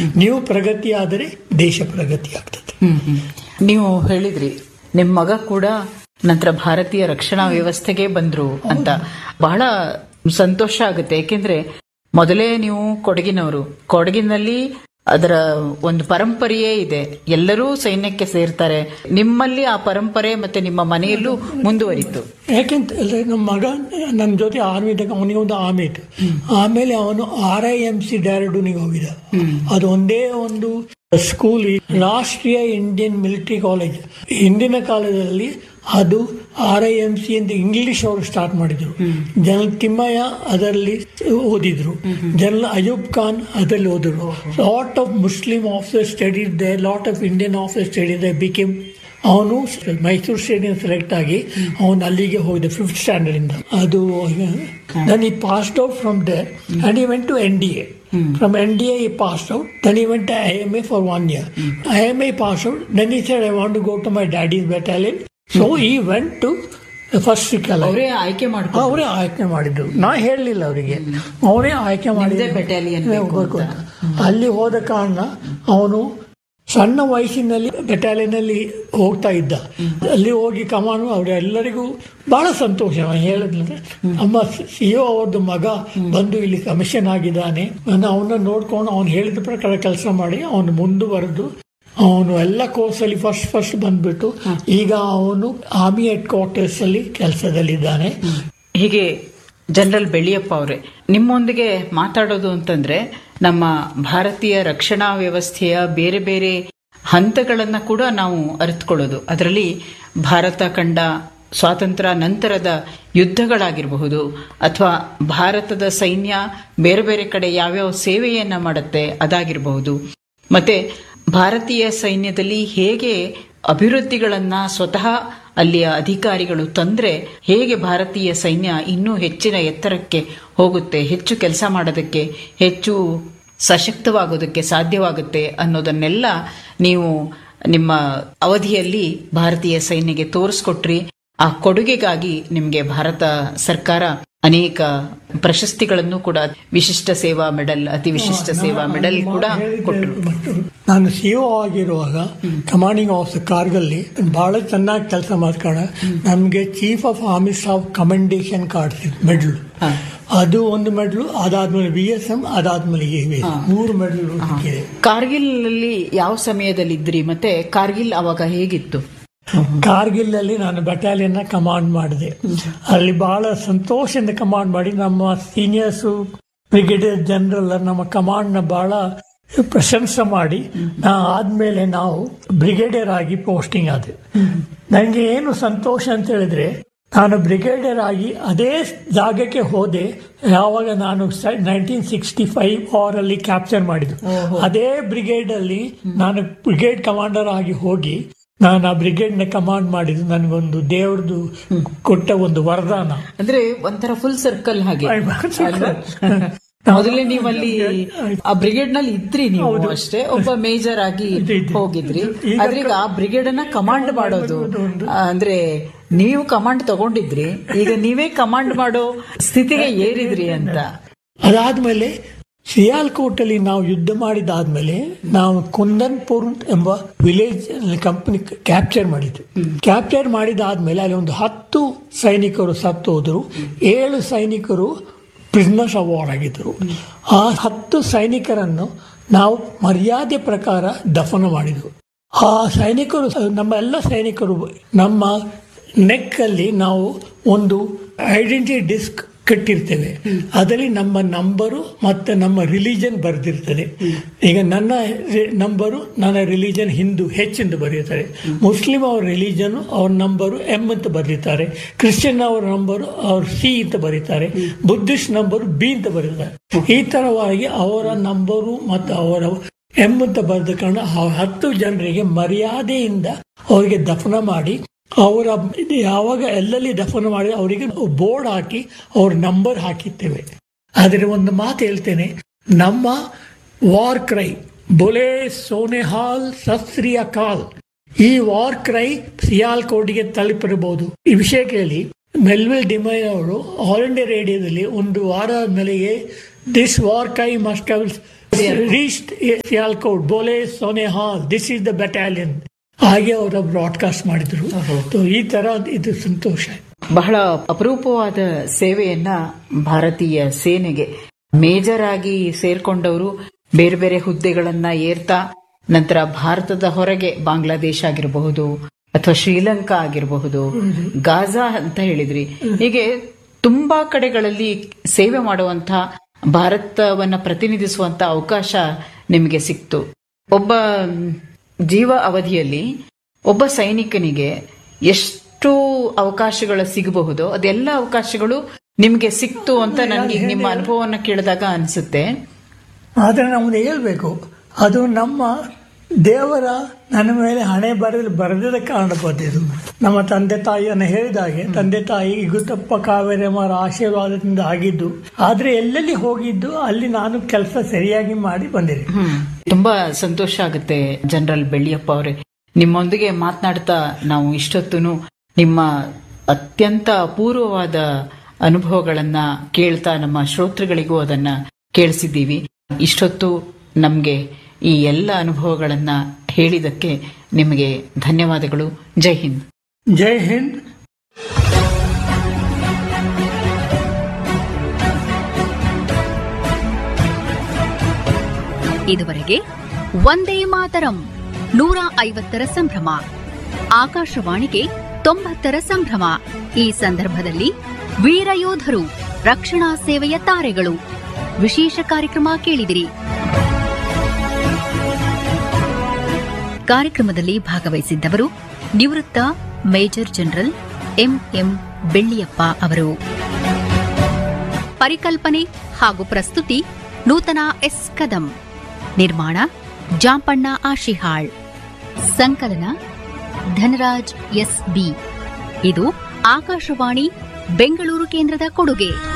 ನೀವು ಪ್ರಗತಿ ಆದರೆ ದೇಶ ಪ್ರಗತಿ ಆಗ್ತದೆ ಹ್ಮ್ ಹ್ಮ್. ನೀವು ಹೇಳಿದ್ರಿ ನಿಮ್ ಮಗ ಕೂಡ ನಂತರ ಭಾರತೀಯ ರಕ್ಷಣಾ ವ್ಯವಸ್ಥೆಗೆ ಬಂದ್ರು ಅಂತ ಬಹಳ ಸಂತೋಷ ಆಗುತ್ತೆ ಯಾಕೆಂದ್ರೆ ಮೊದಲೇ ನೀವು ಕೊಡಗಿನವರು ಕೊಡಗಿನಲ್ಲಿ ಅದರ ಒಂದು ಪರಂಪರೆಯೇ ಇದೆ ಎಲ್ಲರೂ ಸೈನ್ಯಕ್ಕೆ ಸೇರ್ತಾರೆ ನಿಮ್ಮಲ್ಲಿ ಆ ಪರಂಪರೆ ಮತ್ತೆ ನಿಮ್ಮ ಮನೆಯಲ್ಲೂ ಮುಂದುವರಿತು ಯಾಕೆಂತ ಅಂದ್ರೆ ನಮ್ಮ ಮಗ ನನ್ನ ಜೊತೆ ಆರ್ಮಿ ಇದ್ದಾಗ ಅವನಿಗೆ ಒಂದು ಆರ್ಮಿ ಇತ್ತು ಆಮೇಲೆ ಅವನು ಆರ್ ಐ ಎಂ ಸಿ ಡ್ಯಾರಡೂನಿಗೆ ಹೋಗಿದ ಅದು ಒಂದೇ ಒಂದು ಸ್ಕೂಲ್ ರಾಷ್ಟ್ರೀಯ ಇಂಡಿಯನ್ ಮಿಲಿಟರಿ ಕಾಲೇಜ್ ಹಿಂದಿನ ಕಾಲದಲ್ಲಿ ಅದು ಆರ್ ಐ ಎಂ ಸಿ ಅಂತ ಇಂಗ್ಲಿಷ್ ಅವರು ಸ್ಟಾರ್ಟ್ ಮಾಡಿದ್ರು ಜನರಲ್ ತಿಮ್ಮಯ್ಯ ಅದರಲ್ಲಿ ಓದಿದ್ರು ಜನರಲ್ ಅಯೂಬ್ ಖಾನ್ ಅದರಲ್ಲಿ ಓದಿದ್ರು lot of Muslim officer study they lot of Indian officer study they became ಅವನು ಮೈಸೂರು ಸ್ಟೇಡಿಯಂ ಸೆಲೆಕ್ಟ್ ಆಗಿ ಅವನು ಅಲ್ಲಿಗೆ ಹೋಗಿದ್ದ ಫಿಫ್ತ್ ಸ್ಟ್ಯಾಂಡರ್ಡ್ ಇಂದ ಅದು then he passed out from there and he went to N D A from N D A he passed out then he went I M A for one year I M A pass out then he said I want to go to my daddy's battalion so he went to first ಸಿಕ್ಕಲ್ಲ ಅವರೇ ಆಯ್ಕೆ ಮಾಡ್ಕೊಂಡು ಅವರೇ ಆಯ್ಕೆ ಮಾಡಿದ್ರು ನಾ ಹೇಳಲಿಲ್ಲ ಅವರಿಗೆ ಅವರೇ ಆಯ್ಕೆ ಮಾಡಿ ನಿಮ್ದೇ battalion ಬೇಕು ಹೋಗ್ಬೇಕು ಅಂತ. ಅಂತ. ಅಲ್ಲಿ ಹೋದ ಕಾರಣ ಅವನು ಸಣ್ಣ ವಯಸ್ಸಿನಲ್ಲಿ ಬೆಟಾಲಿಯನ್ ಅಲ್ಲಿ ಹೋಗ್ತಾ ಇದ್ದ ಅಲ್ಲಿ ಹೋಗಿ ಕಮಾನು ಅವರೆಲ್ಲರಿಗೂ ಬಹಳ ಸಂತೋಷ ಹೇಳಿದ್ರೆ ನಮ್ಮ ಸಿ ಒ ಅವ್ರದ್ದು ಮಗ ಬಂದು ಇಲ್ಲಿ ಕಮಿಷನ್ ಆಗಿದ್ದಾನೆ ಅವನ್ನ ನೋಡ್ಕೊಂಡು ಅವನು ಹೇಳಿದ ಪ್ರಕಾರ ಕೆಲಸ ಮಾಡಿ ಅವನು ಮುಂದುವರೆದು ಅವನು ಎಲ್ಲ ಕೋರ್ಸಲ್ಲಿ ಫಸ್ಟ್ ಫಸ್ಟ್ ಬಂದ್ಬಿಟ್ಟು ಈಗ ಅವನು ಆರ್ಮಿ ಹೆಡ್ ಕ್ವಾರ್ಟರ್ಸ್ ಅಲ್ಲಿ ಕೆಲಸದಲ್ಲಿದ್ದಾನೆ ಹೀಗೆ ಜನರಲ್ ಬೆಳ್ಳಿಯಪ್ಪ ಅವರೇ ನಿಮ್ಮೊಂದಿಗೆ ಮಾತಾಡೋದು ಅಂತಂದ್ರೆ ನಮ್ಮ ಭಾರತೀಯ ರಕ್ಷಣಾ ವ್ಯವಸ್ಥೆಯ ಬೇರೆ ಬೇರೆ ಹಂತಗಳನ್ನ ಕೂಡ ನಾವು ಅರಿತುಕೊಳ್ಳೋದು ಅದರಲ್ಲಿ ಭಾರತ ಕಂಡ ಸ್ವಾತಂತ್ರ್ಯ ನಂತರದ ಯುದ್ಧಗಳಾಗಿರಬಹುದು ಅಥವಾ ಭಾರತದ ಸೈನ್ಯ ಬೇರೆ ಬೇರೆ ಕಡೆ ಯಾವ್ಯಾವ ಸೇವೆಯನ್ನ ಮಾಡುತ್ತೆ ಅದಾಗಿರಬಹುದು ಮತ್ತೆ ಭಾರತೀಯ ಸೈನ್ಯದಲ್ಲಿ ಹೇಗೆ ಅಭಿವೃದ್ಧಿಗಳನ್ನ ಸ್ವತಃ ಅಲ್ಲಿಯ ಅಧಿಕಾರಿಗಳು ತಂದ್ರೆ ಹೇಗೆ ಭಾರತೀಯ ಸೈನ್ಯ ಇನ್ನೂ ಹೆಚ್ಚಿನ ಎತ್ತರಕ್ಕೆ ಹೋಗುತ್ತೆ ಹೆಚ್ಚು ಕೆಲಸ ಮಾಡೋದಕ್ಕೆ ಹೆಚ್ಚು ಸಶಕ್ತವಾಗೋದಕ್ಕೆ ಸಾಧ್ಯವಾಗುತ್ತೆ ಅನ್ನೋದನ್ನೆಲ್ಲ ನೀವು ನಿಮ್ಮ ಅವಧಿಯಲ್ಲಿ ಭಾರತೀಯ ಸೈನ್ಯಗೆ ತೋರಿಸ್ಕೊಟ್ರಿ ಆ ಕೊಡುಗೆಗಾಗಿ ನಿಮಗೆ ಭಾರತ ಸರ್ಕಾರ ಅನೇಕ ಪ್ರಶಸ್ತಿಗಳನ್ನು ಕೂಡ ವಿಶಿಷ್ಟ ಸೇವಾ ಮೆಡಲ್ ಅತಿ ವಿಶಿಷ್ಟ ಸೇವಾ ಮೆಡಲ್ ಕೂಡ ಕೊಟ್ಟರು ನಾನು ಸಿ ಒ ಆಗಿರುವಾಗ ಕಮಾಂಡಿಂಗ್ ಆಫೀಸರ್ ಕಾರ್ಗಲ್ಲಿ ಬಹಳ ಚೆನ್ನಾಗಿ ಕೆಲಸ ಮಾಡ್ಕೊಂಡ ನಮಗೆ chief of army staff commendation card medal ಅದು ಒಂದು ಮೆಡ್ಲು ಅದಾದ್ಮೇಲೆ ಬಿ ಎಸ್ ಎಂ ಅದಾದ್ಮೇಲೆ ಎ ವಿ ಮೂರು ಮೆಡ್ಲು ಸಿಕ್ಕಿದೆ ಕಾರ್ಗಿಲ್ ಅಲ್ಲಿ ಯಾವ ಸಮಯದಲ್ಲಿ ಇದ್ರಿ ಮತ್ತೆ ಕಾರ್ಗಿಲ್ ಅವಾಗ ಹೇಗಿತ್ತು ಕಾರ್ಗಿಲ್ ಅಲ್ಲಿ ನಾನು ಬೆಟಾಲಿಯನ್ ಕಮಾಂಡ್ ಮಾಡಿದೆ ಅಲ್ಲಿ ಬಹಳ ಸಂತೋಷದಿಂದ ಕಮಾಂಡ್ ಮಾಡಿ ನಮ್ಮ ಸೀನಿಯರ್ಸ್ ಬ್ರಿಗೇಡಿಯರ್ ಜನರಲ್ ನಮ್ಮ ಕಮಾಂಡ್ ನ ಬಹಳ ಪ್ರಶಂಸೆ ಮಾಡಿ ನಾ ಆದ್ಮೇಲೆ ನಾವು ಬ್ರಿಗೇಡಿಯರ್ ಆಗಿ ಪೋಸ್ಟಿಂಗ್ ಆದೆ ನನಗೆ ಏನು ಸಂತೋಷ ಅಂತ ಹೇಳಿದ್ರೆ ನಾನು ಬ್ರಿಗೇಡಿಯರ್ ಆಗಿ ಅದೇ ಜಾಗಕ್ಕೆ ಹೋದೆ ಯಾವಾಗ ನಾನು ನೈನ್ಟೀನ್ ಸಿಕ್ಸ್ಟಿ ಫೈವ್ ಅವರಲ್ಲಿ ಕ್ಯಾಪ್ಚರ್ ಮಾಡಿದ್ದು ಅದೇ ಬ್ರಿಗೇಡ್ ಅಲ್ಲಿ ನಾನು ಬ್ರಿಗೇಡ್ ಕಮಾಂಡರ್ ಆಗಿ ಹೋಗಿ ನಾನು ಆ ಬ್ರಿಗೇಡ್ ನ ಕಮಾಂಡ್ ಮಾಡಿದ್ದು ನನಗೊಂದು ದೇವ್ರದ್ದು ಕೊಟ್ಟ ಒಂದು ವರದಾನ ಅಂದ್ರೆ ಒಂಥರ ಫುಲ್ ಸರ್ಕಲ್ ಹಾಗೆ ಅಲ್ವಾ? ಮೊದಲೇ ನೀವು ಅಲ್ಲಿ ಆ ಬ್ರಿಗೇಡ್ ನಲ್ಲಿ ಇದ್ರಿ ನೀವು ಅಷ್ಟೇ ಒಬ್ಬ ಮೇಜರ್ ಆಗಿ ಇದೆ, ಇದೆ. ಹೋಗಿದ್ರಿ ಈಗ ಆದ್ರೆ ಈಗ ಆ ಬ್ರಿಗೇಡ್ ಅನ್ನ ಕಮಾಂಡ್ ಮಾಡೋದು ಆ, ಅಂದ್ರೆ ನೀವು ಕಮಾಂಡ್ ತಗೊಂಡಿದ್ರಿ ಈಗ ನೀವೇ ಕಮಾಂಡ್ ಮಾಡೋ ಸ್ಥಿತಿಗೆ ಏರಿದ್ರಿ ಅಂತ ಅದಾದ್ಮೇಲೆ ಸಿಯಾಲ್ಕೋಟ್ ಅಲ್ಲಿ ನಾವು ಯುದ್ಧ ಮಾಡಿದಾದ್ಮೇಲೆ ನಾವು ಕುಂದನ್ಪುರ್ ಎಂಬ ವಿಲೇಜ್ ಕಂಪನಿ ಕ್ಯಾಪ್ಚರ್ ಮಾಡಿದ್ವಿ ಕ್ಯಾಪ್ಚರ್ ಮಾಡಿದಾದ್ಮೇಲೆ ಅಲ್ಲಿ ಒಂದು ಹತ್ತು ಸೈನಿಕರು ಸತ್ತು ಹೋದ್ರು ಏಳು ಸೈನಿಕರು ಪ್ರಿಸ್ನರ್ಸ್ ಅವಾರ್ಡ್ ಆಗಿದ್ರು ಆ ಹತ್ತು ಸೈನಿಕರನ್ನು ನಾವು ಮರ್ಯಾದೆ ಪ್ರಕಾರ ದಫನ ಮಾಡಿದ್ವು ಆ ಸೈನಿಕರು ನಮ್ಮ ಎಲ್ಲ ಸೈನಿಕರು ನಮ್ಮ ನೆಕ್ ಅಲ್ಲಿ ನಾವು ಒಂದು ಐಡೆಂಟಿಟಿ ಡಿಸ್ಕ್ ಕಟ್ಟಿರ್ತೇವೆ ಅದರಲ್ಲಿ ನಮ್ಮ ನಂಬರು ಮತ್ತೆ ನಮ್ಮ ರಿಲಿಜನ್ ಬರೆದಿರ್ತದೆ ಈಗ ನನ್ನ ನಂಬರು ನನ್ನ ರಿಲಿಜನ್ ಹಿಂದೂ ಹೆಚ್ ಎಂದು ಬರೆಯುತ್ತಾರೆ ಮುಸ್ಲಿಂ ಅವ್ರ ರಿಲಿಜನ್ ಅವ್ರ ನಂಬರು ಎಂ ಅಂತ ಬರೀತಾರೆ ಕ್ರಿಶ್ಚಿಯನ್ ಅವರ ನಂಬರು ಅವ್ರ ಸಿ ಅಂತ ಬರೀತಾರೆ ಬುದ್ಧಿಸ್ಟ್ ನಂಬರು ಬಿ ಅಂತ ಬರೀತಾರೆ ಈ ತರವಾಗಿ ಅವರ ನಂಬರು ಮತ್ತು ಅವರ ಎಂ ಅಂತ ಬರೆದ ಕಾರಣ ಆ ಹತ್ತು ಜನರಿಗೆ ಮರ್ಯಾದೆಯಿಂದ ಅವರಿಗೆ ದಫನ ಮಾಡಿ ಅವರ ಇದು ಯಾವಾಗ ಎಲ್ಲೆಲ್ಲಿ ದಫನ ಮಾಡಿ ಅವರಿಗೆ ಬೋರ್ಡ್ ಹಾಕಿ ಅವ್ರ ನಂಬರ್ ಹಾಕಿರ್ತೇವೆ ಆದರೆ ಒಂದು ಮಾತು ಹೇಳ್ತೇನೆ ನಮ್ಮ ವಾರ್ ಕ್ರೈ ಬೊಲೆ ಸೋನೆಹಾಲ್ ಸಸ್ರಿಯ ಕಾಲ್ ಈ ವಾರ್ ಕ್ರೈ ಸಿಯಾಲ್ಕೋಟ್ಗೆ ತಲುಪಿರಬಹುದು ಈ ವಿಷಯ ಕೇಳಿ ಮೆಲ್ವಿಲ್ ಡಿಮೈ ಅವರು ಆಲ್ ಇಂಡಿಯಾ ರೇಡಿಯೋದಲ್ಲಿ ಒಂದು ವಾರ ಆದ್ಮೇಲೆಯೇ this war cry must have reached Sialkot ಬೋಲೆ ಸೋನೆ ಹಾಲ್ ದಿಸ್ ಇಸ್ ದ ಬೆಟಾಲಿಯನ್ ಹಾಗೆ ಅವರ ಬ್ರಾಡ್ಕಾಸ್ಟ್ ಮಾಡಿದ್ರು So, ಈ ತರ ಇದು ಸಂತೋಷ ಬಹಳ ಅಪರೂಪವಾದ ಸೇವೆಯನ್ನ ಭಾರತೀಯ ಸೇನೆಗೆ ಮೇಜರ್ ಆಗಿ ಸೇರ್ಕೊಂಡವರು ಬೇರೆ ಬೇರೆ ಹುದ್ದೆಗಳನ್ನ ಏರ್ತಾ ನಂತರ ಭಾರತದ ಹೊರಗೆ ಬಾಂಗ್ಲಾದೇಶ ಆಗಿರಬಹುದು ಅಥವಾ ಶ್ರೀಲಂಕಾ ಆಗಿರಬಹುದು ಗಾಜಾ ಅಂತ ಹೇಳಿದ್ರಿ ಹೀಗೆ ತುಂಬಾ ಕಡೆಗಳಲ್ಲಿ ಸೇವೆ ಮಾಡುವಂತ ಭಾರತವನ್ನ ಪ್ರತಿನಿಧಿಸುವಂತ ಅವಕಾಶ ನಿಮಗೆ ಸಿಕ್ತು ಒಬ್ಬ ಜೀವ ಅವಧಿಯಲ್ಲಿ ಒಬ್ಬ ಸೈನಿಕನಿಗೆ ಎಷ್ಟು ಅವಕಾಶಗಳು ಸಿಗಬಹುದೋ ಅದೆಲ್ಲ ಅವಕಾಶಗಳು ನಿಮ್ಗೆ ಸಿಕ್ತು ಅಂತ ನನಗೆ ಈಗ ನಿಮ್ಮ ಅನುಭವವನ್ನ ಕೇಳಿದಾಗ ಅನ್ಸುತ್ತೆ ಆದರೆ ನಮ್ದು ಹೇಳ್ಬೇಕು ಅದು ನಮ್ಮ ದೇವರ ನನ್ನ ಮೇಲೆ ಹಣೆ ಬರೆದು ಬರೆದಿದ್ದ ಕಾರಣ ಬಂದಿದ್ದು ನಮ್ಮ ತಂದೆ ತಾಯಿಯನ್ನು ಹೇಳಿದಾಗೆ ತಂದೆ ತಾಯಿ ಗುತ್ತಪ್ಪ ಕಾವೇರಮ್ಮರ ಆಶೀರ್ವಾದದಿಂದ ಆಗಿದ್ದು ಆದ್ರೆ ಎಲ್ಲೆಲ್ಲಿ ಹೋಗಿದ್ದು ಅಲ್ಲಿ ನಾನು ಕೆಲಸ ಸರಿಯಾಗಿ ಮಾಡಿ ಬಂದಿದೆ ಹ್ಮ್ ತುಂಬಾ ಸಂತೋಷ ಆಗುತ್ತೆ ಜನರಲ್ ಬೆಳ್ಳಿಯಪ್ಪ ಅವರೇ ನಿಮ್ಮೊಂದಿಗೆ ಮಾತನಾಡ್ತಾ ನಾವು ಇಷ್ಟೊತ್ತೂ ನಿಮ್ಮ ಅತ್ಯಂತ ಅಪೂರ್ವವಾದ ಅನುಭವಗಳನ್ನ ಕೇಳ್ತಾ ನಮ್ಮ ಶ್ರೋತೃಗಳಿಗೂ ಅದನ್ನ ಕೇಳಿಸಿದ್ದೀವಿ ಇಷ್ಟೊತ್ತು ನಮ್ಗೆ ಈ ಎಲ್ಲ ಅನುಭವಗಳನ್ನ ಹೇಳಿದಕ್ಕೆ ನಿಮಗೆ ಧನ್ಯವಾದಗಳು ಜೈ ಹಿಂದ್ ಜೈ ಹಿಂದ್ ಇದುವರೆಗೆ ಒಂದೇ ಮಾತರಂ ನೂರ ಐವತ್ತರ ಸಂಭ್ರಮ ಆಕಾಶವಾಣಿಗೆ ತೊಂಬತ್ತರ ಸಂಭ್ರಮ ಈ ಸಂದರ್ಭದಲ್ಲಿ ವೀರಯೋಧರು ರಕ್ಷಣಾ ಸೇವೆಯ ತಾರೆಗಳು ವಿಶೇಷ ಕಾರ್ಯಕ್ರಮ ಕೇಳಿದಿರಿ ಕಾರ್ಯಕ್ರಮದಲ್ಲಿ ಭಾಗವಹಿಸಿದ್ದವರು ನಿವೃತ್ತ ಮೇಜರ್ ಜನರಲ್ ಎಂಎಂ ಬೆಳ್ಳಿಯಪ್ಪ ಅವರು ಪರಿಕಲ್ಪನೆ ಹಾಗೂ ಪ್ರಸ್ತುತಿ ನೂತನ ಎಸ್ ಕದಂ ನಿರ್ಮಾಣ ಜಾಂಪಣ್ಣ ಆಶಿಹಾಳ್ ಸಂಕಲನ ಧನರಾಜ್ ಎಸ್ ಬಿ ಇದು ಆಕಾಶವಾಣಿ ಬೆಂಗಳೂರು ಕೇಂದ್ರದ ಕೊಡುಗೆ